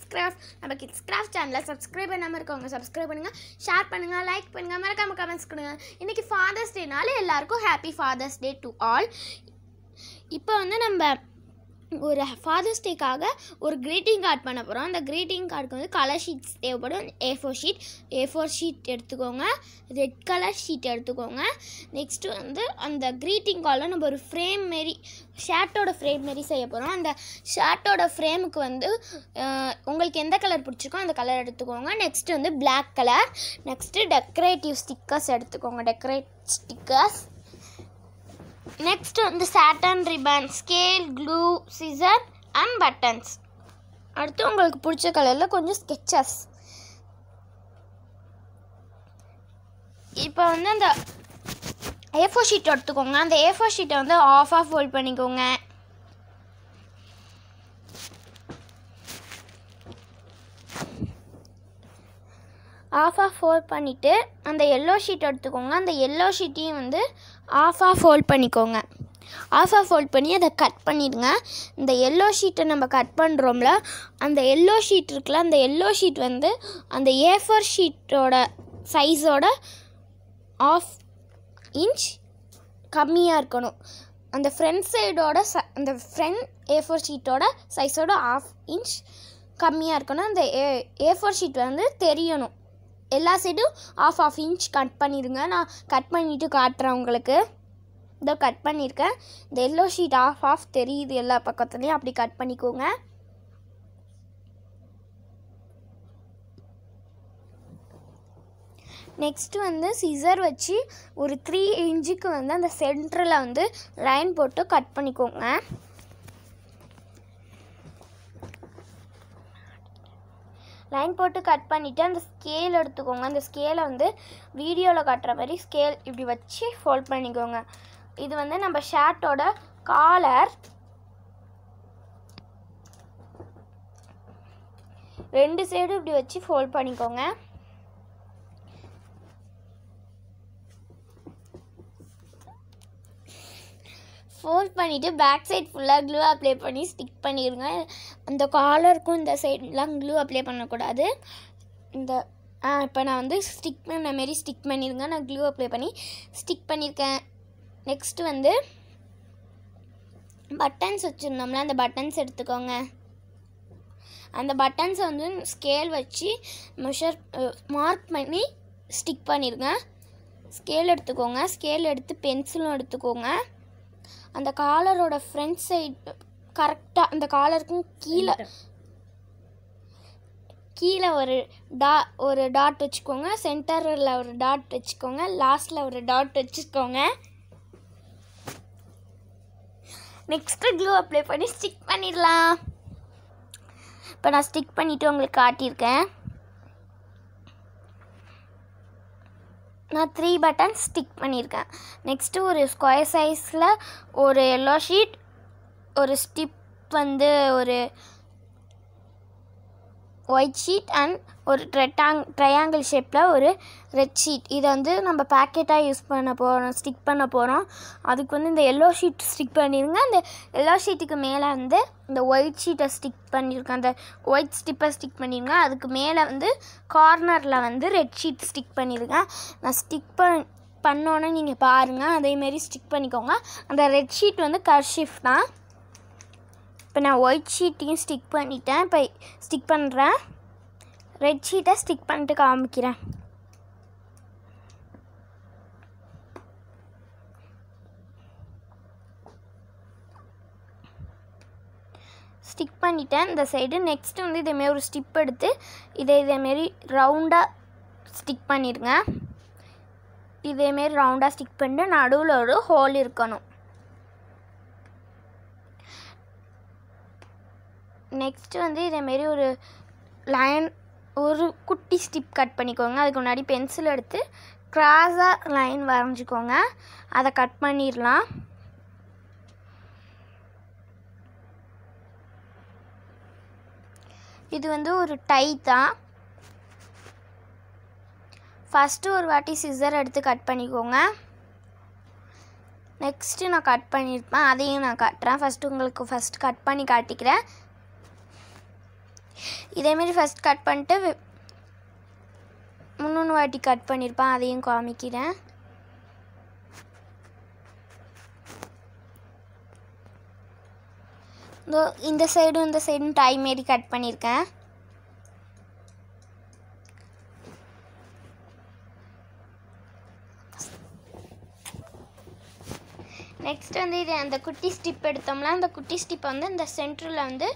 craft நம்ம kids craft சேனலை subscribe பண்ணாமல் இருக்கவங்க சப்ஸ்கிரைப் பண்ணுங்கள் ஷேர் பண்ணுங்கள் லைக் பண்ணுங்கள் மறக்காம கமெண்ட்ஸ் கொடுங்க இன்றைக்கி ஃபாதர்ஸ் டேனால எல்லாருக்கும் happy Father's Day to all இப்போ வந்து நம்ம ஒரு ஃபாதர்ஸ் டேக்காக ஒரு greeting கார்டு பண்ண போகிறோம் அந்த greeting கார்டுக்கு வந்து கலர் ஷீட்ஸ் தேவைப்படும் A four sheet A four sheet எடுத்துக்கோங்க ரெட் கலர் ஷீட் எடுத்துக்கோங்க நெக்ஸ்ட்டு வந்து அந்த greeting கார்டில் நம்ம ஒரு ஃப்ரேம் மாரி ஷர்ட்டோட ஃப்ரேம் மாரி செய்ய போகிறோம் அந்த ஷர்ட்டோட ஃப்ரேமுக்கு வந்து அஹ், உங்களுக்கு எந்த கலர் பிடிச்சிருக்கோ அந்த கலர் எடுத்துக்கோங்க நெக்ஸ்ட்டு வந்து Black colour next decorative stickers எடுத்துக்கோங்க டெக்கரேட் ஸ்டிக்கர்ஸ் நெக்ஸ்ட் வந்து satin ribbon scale glue scissor and buttons அடுத்து உங்களுக்கு பிடிச்ச கலரில் கொஞ்சம் ஸ்கெச்சஸ் இப்போ வந்து அந்த ஏ ஃபோர் ஷீட் எடுத்துக்கோங்க அந்த ஏ ஃபோர் ஷீட்டை வந்து ஆஃப் ஆஃப் ஃபோல்ட் பண்ணிக்கோங்க ஆஃப் ஆஃப் ஃபோல்ட் பண்ணிவிட்டு அந்த எல்லோ ஷீட் எடுத்துக்கோங்க அந்த எல்லோ ஷீட்டையும் வந்து ஆஃப் ஆஃப் ஃபோல்ட் பண்ணிக்கோங்க ஆஃப் ஆஃப் ஃபோல்ட் பண்ணி அதை கட் பண்ணிடுங்க இந்த எல்லோ ஷீட்டை நம்ம கட் பண்ணுறோம்ல அந்த எல்லோ ஷீட் இருக்குல்ல அந்த எல்லோ ஷீட் வந்து அந்த ஏ ஃபோர் ஷீட்டோட சைஸோட ஆஃப் இன்ச் கம்மியாக இருக்கணும் அந்த ஃப்ரண்ட் சைடோட ச அந்த ஃப்ரண்ட் ஏ ஃபோர் ஷீட்டோட சைஸோட ஆஃப் இன்ச் கம்மியாக இருக்கணும் அந்த ஏ ஏ ஃபோர் ஷீட் வந்து தெரியணும் எல்லா சைடும் ஆஃப் ஆஃப் இன்ச் கட் பண்ணிடுங்க நான் கட் பண்ணிவிட்டு காட்டுறேன் உங்களுக்கு இதோ கட் பண்ணியிருக்கேன் இந்த எல்லோ ஷீட் ஆஃப் ஆஃப் தெரியுது எல்லா பக்கத்துலேயும் அப்படி கட் பண்ணிக்கோங்க நெக்ஸ்ட்டு வந்து சிசர் வச்சு ஒரு த்ரீ இன்ச்சுக்கு வந்து அந்த சென்டரில் வந்து லைன் போட்டு கட் பண்ணிக்கோங்க லைன் போட்டு கட் பண்ணிவிட்டு அந்த ஸ்கேல் எடுத்துக்கோங்க அந்த ஸ்கேலை வந்து வீடியோவில் காட்டுற மாதிரி ஸ்கேல் இப்படி வச்சு ஃபோல்ட் பண்ணிக்கோங்க இது வந்து நம்ம ஷர்ட்டோட காலர் ரெண்டு சைடும் இப்படி வச்சு ஃபோல்ட் பண்ணிக்கோங்க ஃபோல்ட் பண்ணிவிட்டு பேக் சைட் ஃபுல்லாக க்ளூ அப்ளை பண்ணி ஸ்டிக் பண்ணிடுங்க அந்த காலருக்கும் இந்த சைட்லாம் க்ளூ அப்ளை பண்ணக்கூடாது இந்த ஆ இப்போ நான் வந்து ஸ்டிக் பண்ண மாரி ஸ்டிக் பண்ணிடுங்க நான் க்ளூ அப்ளை பண்ணி ஸ்டிக் பண்ணியிருக்கேன் நெக்ஸ்ட்டு வந்து பட்டன்ஸ் வச்சுருந்தோம்ல அந்த பட்டன்ஸ் எடுத்துக்கோங்க அந்த பட்டன்ஸை வந்து ஸ்கேல் வச்சு மெஷர் மார்க் பண்ணி ஸ்டிக் பண்ணிடுங்க ஸ்கேல் எடுத்துக்கோங்க ஸ்கேல் எடுத்து பென்சிலும் எடுத்துக்கோங்க அந்த காலரோட ஃப்ரண்ட் சைடு கரெக்டாக அந்த காலருக்கும் கீழே கீழே ஒரு டா ஒரு டாட் வச்சுக்கோங்க சென்டரில் ஒரு டாட் வச்சுக்கோங்க லாஸ்ட்டில் ஒரு டாட் வச்சுக்கோங்க நெக்ஸ்ட்டு க்ளூ அப்ளை பண்ணி ஸ்டிக் பண்ணிடலாம் இப்போ நான் ஸ்டிக் பண்ணிவிட்டு உங்களுக்கு காட்டியிருக்கேன் நான் த்ரீ பட்டன் ஸ்டிக் பண்ணியிருக்கேன் நெக்ஸ்ட்டு ஒரு ஸ்கொயர் சைஸில் ஒரு எல்லோ ஷீட் ஒரு ஸ்டிப் வந்து ஒரு ஒயிட் ஷீட் அண்ட் ஒரு ட்ரெட்டாங் ட்ரையாங்கிள் ஷேப்பில் ஒரு ரெட் ஷீட் இதை வந்து நம்ம பேக்கெட்டாக யூஸ் பண்ண போகிறோம் ஸ்டிக் பண்ண போகிறோம் அதுக்கு வந்து இந்த எல்லோ ஷீட் ஸ்டிக் பண்ணிடுங்க அந்த எல்லோ ஷீட்டுக்கு மேலே வந்து இந்த ஒயிட் ஷீட்டை ஸ்டிக் பண்ணியிருக்கேன் அந்த ஒயிட் ஸ்டிப்பை ஸ்டிக் பண்ணிடுங்க அதுக்கு மேலே வந்து கார்னரில் வந்து ரெட் ஷீட் ஸ்டிக் பண்ணிடுங்க நான் ஸ்டிக் பண் பண்ணோன்னே நீங்கள் பாருங்கள் அதேமாரி ஸ்டிக் பண்ணிக்கோங்க அந்த ரெட் ஷீட் வந்து கர்ஷிஃப் தான் இப்போ நான் ஒயிட் ஷீட்டையும் ஸ்டிக் பண்ணிட்டேன் இப்போ ஸ்டிக் பண்ணுறேன் ரெட் ஷீட்டை ஸ்டிக் பண்ணிட்டு காமிக்கிறேன் ஸ்டிக் பண்ணிட்டேன் இந்த சைடு நெக்ஸ்ட் வந்து இதேமாரி ஒரு ஸ்டிப் எடுத்து இதை இதேமாரி ரவுண்டாக ஸ்டிக் பண்ணிடுங்க இதேமாரி ரவுண்டாக ஸ்டிக் பண்ணிட்டு நடுவில் ஒரு ஹோல் இருக்கணும் நெக்ஸ்ட்டு வந்து இதேமாரி ஒரு லைன் ஒரு குட்டி ஸ்டிப் கட் பண்ணிக்கோங்க அதுக்கு முன்னாடி பென்சில் எடுத்து க்ராஸாக லைன் வரைஞ்சிக்கோங்க அதை கட் பண்ணிடலாம் இது வந்து ஒரு டை தான் ஃபஸ்ட்டு ஒரு வாட்டி சிசர் எடுத்து கட் பண்ணிக்கோங்க நெக்ஸ்ட்டு நான் கட் பண்ணியிருப்பேன் அதையும் நான் காட்டுறேன் ஃபஸ்ட்டு உங்களுக்கு ஃபஸ்ட்டு கட் பண்ணி காட்டிக்கிறேன் இதேமாரி ஃபஸ்ட் கட் பண்ணிட்டு வி- முன்னொன்று வாட்டி கட் பண்ணியிருப்பேன் அதையும் காமிக்கிறேன் இதோ இந்த சைடும் இந்த சைடும் டை மாரி கட் பண்ணியிருக்கேன் நெக்ஸ்ட் வந்து இது அந்த குட்டி ஸ்டிப் எடுத்தோம்னா அந்த குட்டி ஸ்டிப்பை வந்து இந்த சென்டரில் வந்து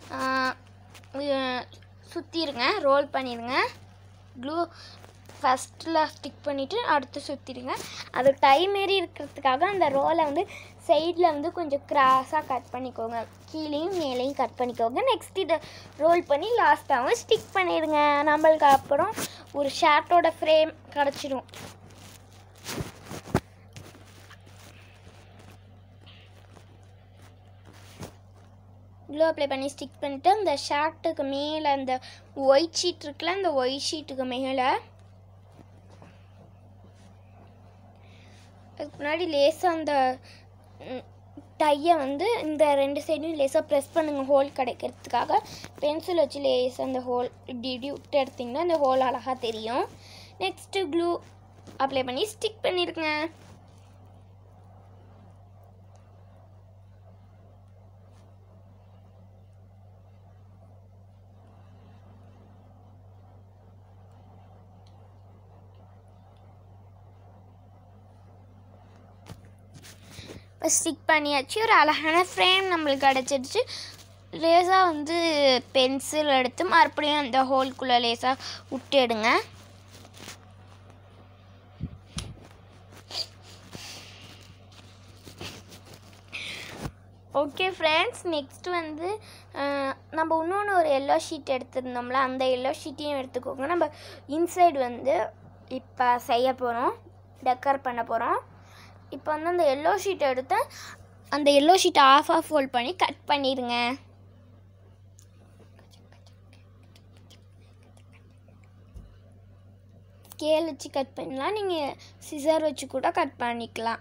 சுற்றிடுங்க ரோல் பண்ணிடுங்க க்ளூ ஃபஸ்ட்டில் ஸ்டிக் பண்ணிவிட்டு அடுத்து சுற்றிடுங்க அது டை மாரி இருக்கிறதுக்காக அந்த ரோலை வந்து சைடில் வந்து கொஞ்சம் கிராஸாக கட் பண்ணிக்கோங்க கீழேயும் மேலேயும் கட் பண்ணிக்கோங்க நெக்ஸ்ட் இதை ரோல் பண்ணி லாஸ்ட்டாகவும் ஸ்டிக் பண்ணிடுங்க நம்மளுக்கு அப்புறம் ஒரு ஷர்ட்டோட ஃப்ரேம் கிடச்சிரும் க்ளூ அப்ளை பண்ணி ஸ்டிக் பண்ணிவிட்டு அந்த ஷர்ட்டுக்கு மேலே அந்த ஒயிட் ஷீட் இருக்குல்ல அந்த ஒயிட் ஷீட்டுக்கு மேலே அதுக்கு முன்னாடி லேசாக அந்த டையை வந்து இந்த ரெண்டு சைடும் லேசாக ப்ரெஸ் பண்ணுங்கள் ஹோல் கிடைக்கிறதுக்காக பென்சில் வச்சு லேசாக அந்த ஹோல் இப்படி இப்படி விட்டு எடுத்திங்கன்னா அந்த ஹோல் அழகாக தெரியும் நெக்ஸ்ட்டு க்ளூ அப்ளை பண்ணி ஸ்டிக் பண்ணிருங்க இப்போ ஸ்டிக் பண்ணியாச்சு ஒரு அழகான ஃப்ரேம் நம்மளுக்கு கிடச்சிருச்சு லேசாக வந்து பென்சில் எடுத்து மறுபடியும் அந்த ஹோல்குள்ளே லேசாக விட்டு எடுங்க ஓகே ஃப்ரெண்ட்ஸ் நெக்ஸ்ட் வந்து அஹ், நம்ம இன்னொன்று ஒரு எல்லோ ஷீட் எடுத்திருந்தோம்ல அந்த எல்லோ ஷீட்டையும் எடுத்துக்கோங்க நம்ம இன்சைடு வந்து இப்போ செய்ய போகிறோம் டெக்கர் பண்ண போகிறோம் இப்போ வந்து அந்த எல்லோ ஷீட்டை எடுத்து அந்த எல்லோ ஷீட்டை ஆஃப் ஆஃப் ஃபோல்ட் பண்ணி கட் பண்ணிடுங்க ஸ்கேல் வச்சு கட் பண்ணலாம் நீங்கள் சிசர் வச்சு கூட கட் பண்ணிக்கலாம்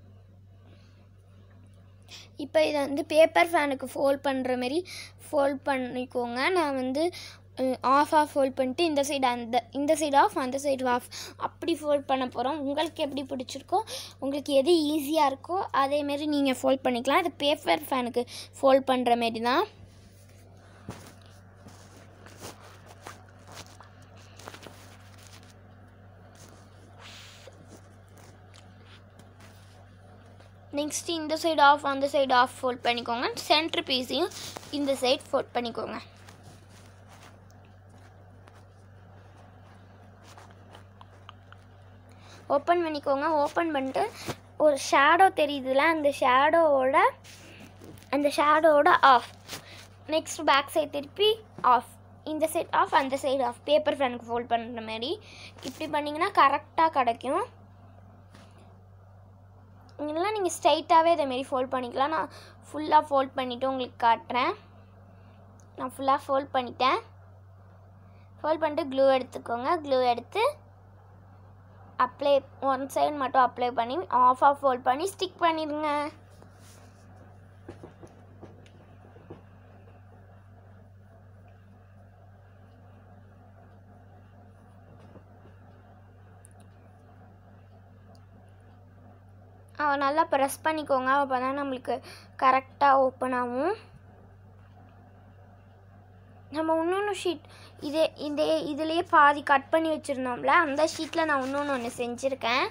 இப்போ இதை வந்து பேப்பர் ஃபேனுக்கு ஃபோல்ட் பண்ணுற மாரி ஃபோல்ட் பண்ணிக்கோங்க நான் வந்து ஆஃப் ஆஃப் ஃபோல்ட் பண்ணிட்டு இந்த சைடு அந்த இந்த சைடு ஆஃப் அந்த சைடு ஆஃப் அப்படி ஃபோல்ட் பண்ண போகிறோம் உங்களுக்கு எப்படி பிடிச்சிருக்கோ உங்களுக்கு எது ஈஸியாக இருக்கோ அதேமாரி நீங்கள் ஃபோல்ட் பண்ணிக்கலாம் இது பேப்பர் ஃபேனுக்கு ஃபோல்ட் பண்ணுற மாரி தான் நெக்ஸ்ட் இந்த சைடு ஆஃப் அந்த சைடு ஆஃப் ஃபோல்ட் பண்ணிக்கோங்க சென்டர் பீஸையும் இந்த சைடு ஃபோல்ட் பண்ணிக்கோங்க ஓப்பன் பண்ணிக்கோங்க ஓப்பன் பண்ணிட்டு ஒரு ஷேடோ தெரியுதுல அந்த ஷேடோவோட அந்த ஷேடோவோட ஆஃப் நெக்ஸ்ட் பேக் சைடு திருப்பி ஆஃப் இந்த சைடு ஆஃப் அந்த சைடு ஆஃப் பேப்பர் ஃபேனுக்கு ஃபோல்ட் பண்ணுற மாதிரி இப்படி பண்ணிங்கன்னா கரெக்டாக கிடைக்கும் இதெல்லாம் நீங்கள் ஸ்ட்ரைட்டாகவே இதேமாரி ஃபோல்ட் பண்ணிக்கலாம் நான் ஃபுல்லாக ஃபோல்ட் பண்ணிவிட்டு உங்களுக்கு காட்டுறேன் நான் ஃபுல்லாக ஃபோல்ட் பண்ணிட்டேன் ஃபோல்ட் பண்ணிட்டு க்ளூ எடுத்துக்கோங்க க்ளூ எடுத்து அப்ளை ஒன் சைடு மட்டும் அப்ளை பண்ணி ஆஃப் ஆஃப் ஃபோல்ட் பண்ணி ஸ்டிக் பண்ணிடுங்க அவ நல்லா ப்ரெஸ் பண்ணிக்கோங்க அப்போ தான் நம்மளுக்கு கரெக்டாக ஓப்பன் ஆகும் நம்ம இன்னொன்று ஷீட் இதே இதே இதுலேயே பாதி கட் பண்ணி வச்சுருந்தோம்ல அந்த ஷீட்டில் நான் இன்னொன்று ஒன்று செஞ்சுருக்கேன்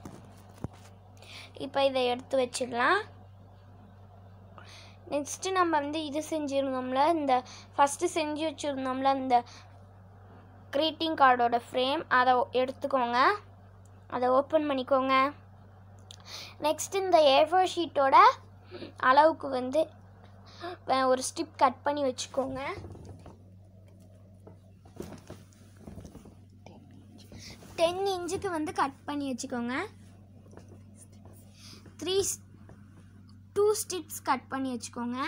இப்போ இதை எடுத்து வச்சிடலாம் நெக்ஸ்ட்டு நம்ம வந்து இது செஞ்சுருந்தோம்ல இந்த ஃபஸ்ட்டு செஞ்சு வச்சுருந்தோம்ல இந்த க்ரீட்டிங் கார்டோட ஃப்ரேம் அதை எடுத்துக்கோங்க அதை ஓப்பன் பண்ணிக்கோங்க நெக்ஸ்ட் இந்த ஏஃபோ ஷீட்டோட அளவுக்கு வந்து அஹ், ஒரு ஸ்டிப் கட் பண்ணி வச்சுக்கோங்க டென் இன்ச்சுக்கு வந்து கட் பண்ணி வச்சுக்கோங்க த்ரீ டூ ஸ்டிப்ஸ் கட் பண்ணி வச்சுக்கோங்க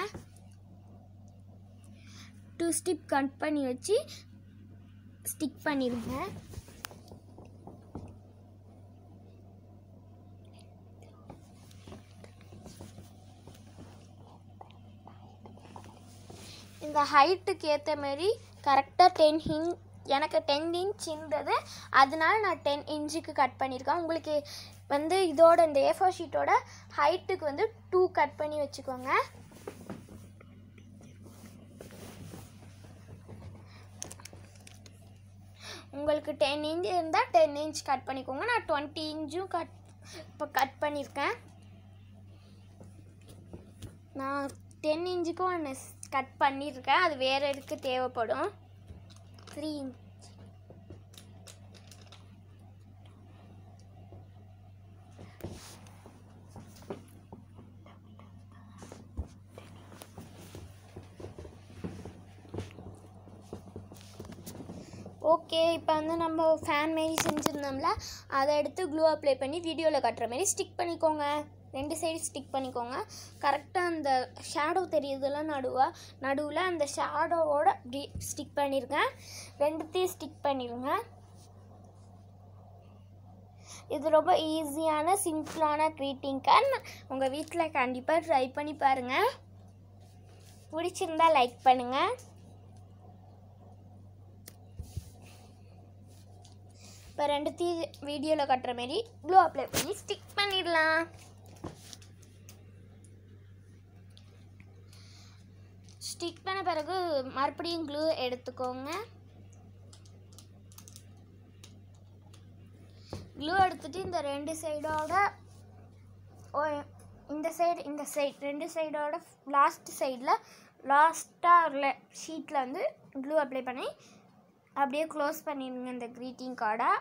டூ ஸ்டிப் கட் பண்ணி வச்சு ஸ்டிக் பண்ணிடுங்க இந்த ஹைட்டுக்கு ஏற்ற மாதிரி கரெக்டாக டென் இன்ச் எனக்கு டென் இன்ச் இருந்தது அதனால நான் டென் இன்ச்சுக்கு கட் பண்ணியிருக்கேன் உங்களுக்கு வந்து இதோட இந்த ஏ ஃபோர் ஷீட்டோட ஹைட்டுக்கு வந்து டூ கட் பண்ணி வச்சுக்கோங்க உங்களுக்கு டென் இன்ச் இருந்தால் டென் இன்ச் கட் பண்ணிக்கோங்க நான் டுவெண்ட்டி இன்ச்சும் கட் இப்போ கட் பண்ணியிருக்கேன் நான் டென் இன்ச்சுக்கும் ஒன்று கட் பண்ணியிருக்கேன் அது வேறு இதுக்கு தேவைப்படும் த்ரீ ஓகே இப்போ வந்து நம்ம ஃபேன் மாரி செஞ்சுருந்தோம்ல அதை எடுத்து க்ளூ அப்ளை பண்ணி வீடியோவில் கட்டுற மாரி ஸ்டிக் பண்ணிக்கோங்க ரெண்டு சைடு ஸ்டிக் பண்ணிக்கோங்க கரெக்டாக அந்த ஷேடோ தெரியுதுல நடுவாக நடுவில் அந்த ஷேடோவோட அப்படி ஸ்டிக் பண்ணிருக்கேன் ரெண்டுத்தையும் ஸ்டிக் பண்ணிடுங்க இது ரொம்ப ஈஸியான சிம்பிளான க்ரீட்டிங் கார்டு உங்கள் வீட்டில் கண்டிப்பாக ட்ரை பண்ணி பாருங்கள் பிடிச்சிருந்தா லைக் பண்ணுங்கள் இப்போ ரெண்டுத்தையும் வீடியோவில் கட்டுற மாரி க்ளூ அப்ளை பண்ணி ஸ்டிக் பண்ணிடலாம் ஸ்டிக் பண்ண பிறகு மறுபடியும் க்ளூ எடுத்துக்கோங்க க்ளூ எடுத்துட்டு இந்த ரெண்டு சைடோட ஓ இந்த சைடு இந்த சைடு ரெண்டு சைடோட லாஸ்ட் சைடில் லாஸ்ட்டாக ஷீட்டில் வந்து க்ளூ அப்ளை பண்ணி அப்படியே க்ளோஸ் பண்ணிடுங்க இந்த க்ரீட்டிங் கார்டை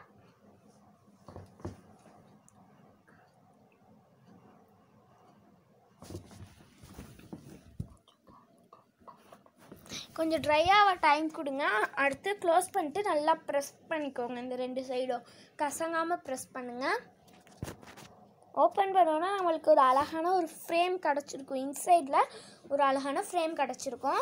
கொஞ்சம் ட்ரை ஆக டைம் கொடுங்க அடுத்து க்ளோஸ் பண்ணிட்டு நல்லா ப்ரெஸ் பண்ணிக்கோங்க இந்த ரெண்டு சைடும் கசங்காமல் ப்ரெஸ் பண்ணுங்கள் ஓப்பன் பண்ணோன்னா நம்மளுக்கு ஒரு அழகான ஒரு ஃப்ரேம் கிடச்சிருக்கும் இன்சைடில் ஒரு அழகான ஃப்ரேம் கிடச்சிருக்கும்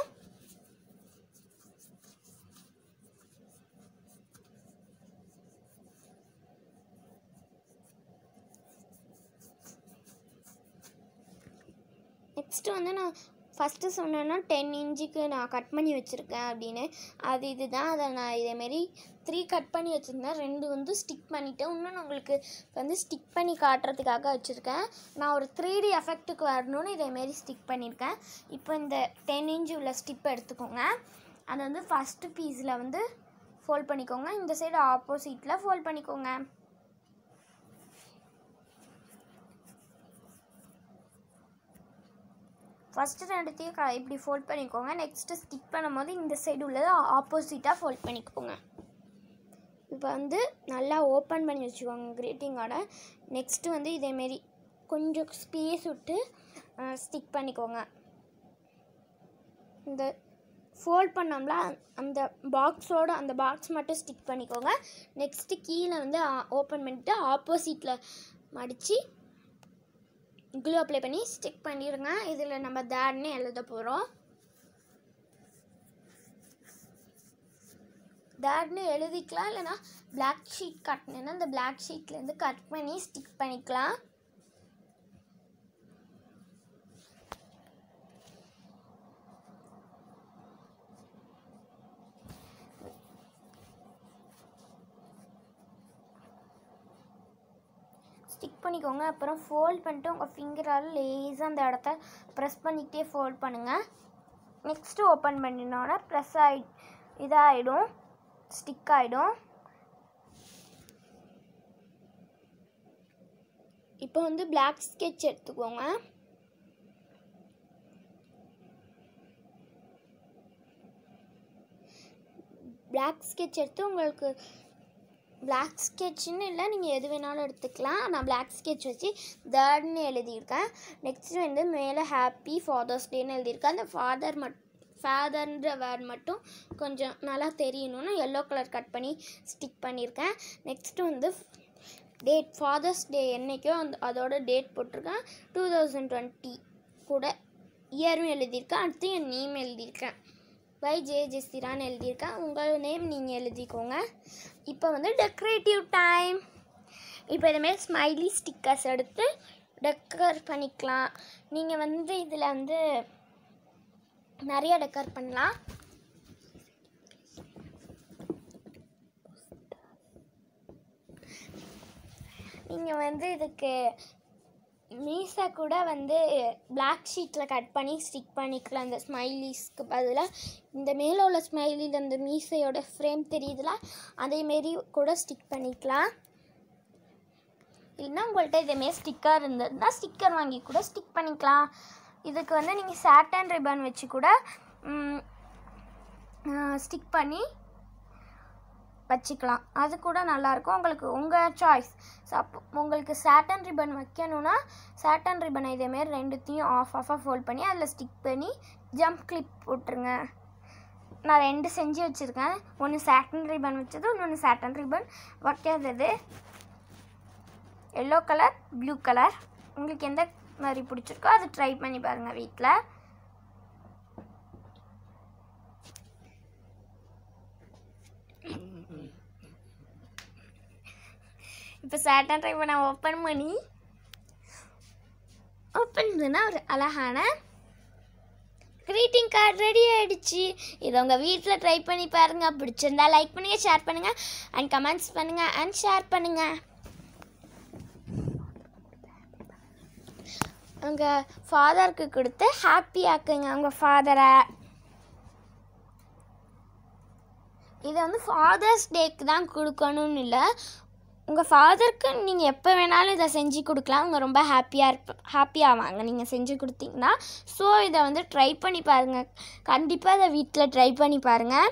நெக்ஸ்ட்டு வந்து நான் ஃபஸ்ட்டு சொன்னேன்னா டென் இன்ச்சுக்கு நான் கட் பண்ணி வச்சுருக்கேன் அப்படின்னு அது இதுதான் அதை நான் இதேமாரி த்ரீ கட் பண்ணி வச்சுருந்தேன் ரெண்டு வந்து ஸ்டிக் பண்ணிவிட்டேன் இன்னொன்று உங்களுக்கு வந்து ஸ்டிக் பண்ணி காட்டுறதுக்காக வச்சுருக்கேன் நான் ஒரு த்ரீ டி எஃபெக்ட்டுக்கு வரணும்னு இதேமாரி ஸ்டிக் பண்ணியிருக்கேன் இப்போ இந்த டென் இன்ச் உள்ள ஸ்டிப் எடுத்துக்கோங்க அதை வந்து ஃபஸ்ட்டு பீஸில் வந்து ஃபோல்ட் பண்ணிக்கோங்க இந்த சைடு ஆப்போசிட்டில் ஃபோல்ட் பண்ணிக்கோங்க ஃபஸ்ட்டு ரெண்டுத்தையும் க இப்படி ஃபோல்ட் பண்ணிக்கோங்க நெக்ஸ்ட்டு ஸ்டிக் பண்ணும்போது இந்த சைடு உள்ளதை ஆப்போசிட்டாக ஃபோல்ட் பண்ணிக்கோங்க இப்போ வந்து நல்லா ஓப்பன் பண்ணி வச்சுக்கோங்க கிரீட்டிங்கோட நெக்ஸ்ட்டு வந்து இதேமாரி கொஞ்சம் ஸ்பேஸ் விட்டு ஸ்டிக் பண்ணிக்கோங்க இந்த ஃபோல்ட் பண்ணோம்ல அந்த பாக்ஸோட அந்த பாக்ஸ் மட்டும் ஸ்டிக் பண்ணிக்கோங்க நெக்ஸ்ட்டு கீழே வந்து ஓப்பன் பண்ணிவிட்டு ஆப்போசிட்டில் மடித்து க்ளூ அப்ளை பண்ணி ஸ்டிக் பண்ணிடுங்க இதில் நம்ம தேட்னு எழுத போகிறோம் தேட்னு எழுதிக்கலாம் இல்லைனா பிளாக் ஷீட் கட்டினேன்னா அந்த பிளாக் ஷீட்லேருந்து கட் பண்ணி ஸ்டிக் பண்ணிக்கலாம் ஸ்டிக் பண்ணிக்கோங்க அப்புறம் ஃபோல்ட் பண்ணிட்டு உங்கள் ஃபிங்கரால் லேஸாக அந்த இடத்த ப்ரெஸ் பண்ணிக்கிட்டே ஃபோல்ட் பண்ணுங்கள் நெக்ஸ்ட்டு ஓப்பன் பண்ணினோன்னா ப்ரெஸ் ஆகி இதாகிடும் ஸ்டிக் ஆகிடும் இப்போ வந்து பிளாக் ஸ்கெட்ச் எடுத்துக்கோங்க பிளாக் ஸ்கெட்ச் எடுத்து உங்களுக்கு பிளாக் ஸ்கெட்ச்னு இல்லை நீங்கள் எது வேணாலும் எடுத்துக்கலாம் நான் பிளாக் ஸ்கெட்ச் வச்சு தேர்ட்னு எழுதியிருக்கேன் நெக்ஸ்ட் வந்து மேலே ஹாப்பி ஃபாதர்ஸ் டேன்னு எழுதியிருக்கேன் அந்த ஃபாதர் மட் ஃபாதர்ன்ற வேர்ட் மட்டும் கொஞ்சம் நல்லா தெரியணும்னு எல்லோ கலர் கட் பண்ணி ஸ்டிக் பண்ணியிருக்கேன் நெக்ஸ்ட்டு வந்து டேட் ஃபாதர்ஸ் டே என்னைக்கோ அந்த அதோட டேட் போட்டிருக்கேன் டூ தௌசண்ட் டுவெண்ட்டி கூட இயரும் எழுதியிருக்கேன் அடுத்து என் நேம் எழுதியிருக்கேன் பை ஜே ஜெசிரான்னு எழுதியிருக்கேன் உங்கள் நேம் நீங்கள் எழுதிக்கோங்க இப்போ வந்து டெக்கரேட்டிவ் டைம் இப்போ இதுமாரி ஸ்மைலி ஸ்டிக்கர்ஸ் எடுத்து டெக்கர் பண்ணிக்கலாம் நீங்கள் வந்து இதில் வந்து நிறைய டெக்கர் பண்ணலாம் நீங்கள் வந்து இதுக்கு மீசை கூட வந்து பிளாக் ஷீட்டில் கட் பண்ணி ஸ்டிக் பண்ணிக்கலாம் அந்த ஸ்மைலிஸ்க்கு பதிலாக இந்த மேலே உள்ள ஸ்மைலியில் அந்த மீசையோட ஃப்ரேம் தெரியுதுல அதேமாரி கூட ஸ்டிக் பண்ணிக்கலாம் இல்லைன்னா உங்கள்கிட்ட இதேமாரி ஸ்டிக்கர் இருந்ததுன்னா ஸ்டிக்கர் வாங்கி கூட ஸ்டிக் பண்ணிக்கலாம் இதுக்கு வந்து நீங்கள் சாட்டன் ரிப்பன் வச்சு கூட ஸ்டிக் பண்ணி வச்சுக்கலாம் அது கூட நல்லாயிருக்கும் உங்களுக்கு உங்கள் சாய்ஸ் சப் உங்களுக்கு சாட்டன் ரிப்பன் வைக்கணும்னா சாட்டன் ரிப்பனை இதேமாரி ரெண்டுத்தையும் ஆஃப் ஆஃபாக ஃபோல்ட் பண்ணி அதில் ஸ்டிக் பண்ணி ஜம்ப் கிளிப் போட்டுருங்க நான் ரெண்டு செஞ்சு வச்சுருக்கேன் ஒன்று சாட்டன் ரிப்பன் வச்சது இன்னொன்று சாட்டன் ரிப்பன் வைக்காதது எல்லோ கலர் ப்ளூ கலர் உங்களுக்கு எந்த மாதிரி பிடிச்சிருக்கோ அதை ட்ரை பண்ணி பாருங்கள் வீட்டில் இப்போ சாட்டன் ட்ரை பண்ண ஓப்பன் பண்ணி ஓப்பன் பண்ணால் ஒரு அழகான க்ரீட்டிங் கார்டு ரெடி ஆயிடுச்சு இதை உங்கள் வீட்டில் ட்ரை பண்ணி பாருங்கள் பிடிச்சிருந்தா லைக் பண்ணுங்கள் ஷேர் பண்ணுங்கள் அண்ட் கமெண்ட்ஸ் பண்ணுங்கள் அண்ட் ஷேர் பண்ணுங்கள் உங்கள் ஃபாதருக்கு கொடுத்து ஹாப்பி ஆக்குங்க உங்கள் ஃபாதரை இதை வந்து ஃபாதர்ஸ் டேக்கு தான் கொடுக்கணும்னு இல்லை உங்கள் ஃபாதருக்கு நீங்கள் எப்போ வேணாலும் இதை செஞ்சு கொடுக்கலாம் அவங்க ரொம்ப ஹாப்பியாக இருப்ப ஹாப்பி ஆவாங்க நீங்கள் செஞ்சு கொடுத்தீங்கன்னா ஸோ இதை வந்து ட்ரை பண்ணி பாருங்கள் கண்டிப்பாக இதை வீட்டில் ட்ரை பண்ணி பாருங்கள்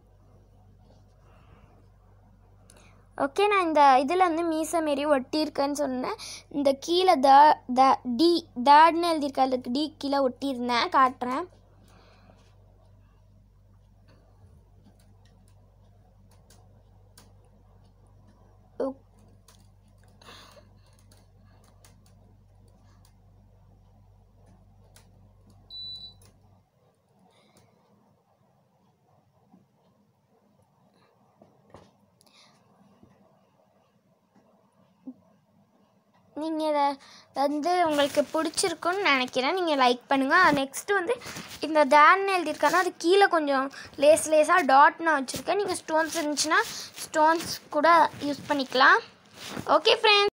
ஓகே நான் இந்த இதில் வந்து மீசை மாரி ஒட்டியிருக்கேன்னு சொன்னேன் இந்த கீழே த த டி தேர்ட்னு எழுதியிருக்க அதுக்கு டி கீழே ஒட்டியிருந்தேன் காட்டுறேன் ஓ- நீங்கள் இதை வந்து உங்களுக்கு பிடிச்சிருக்குன்னு நினைக்கிறேன் நீங்கள் லைக் பண்ணுங்கள் நெக்ஸ்ட்டு வந்து இந்த தேன் எழுதியிருக்கானா அது கீழே கொஞ்சம் லேஸ் லேஸாக டாட் நான் வச்சுருக்கேன் நீங்கள் ஸ்டோன்ஸ் இருந்துச்சுன்னா ஸ்டோன்ஸ் கூட யூஸ் பண்ணிக்கலாம் ஓகே ஃப்ரெண்ட்ஸ்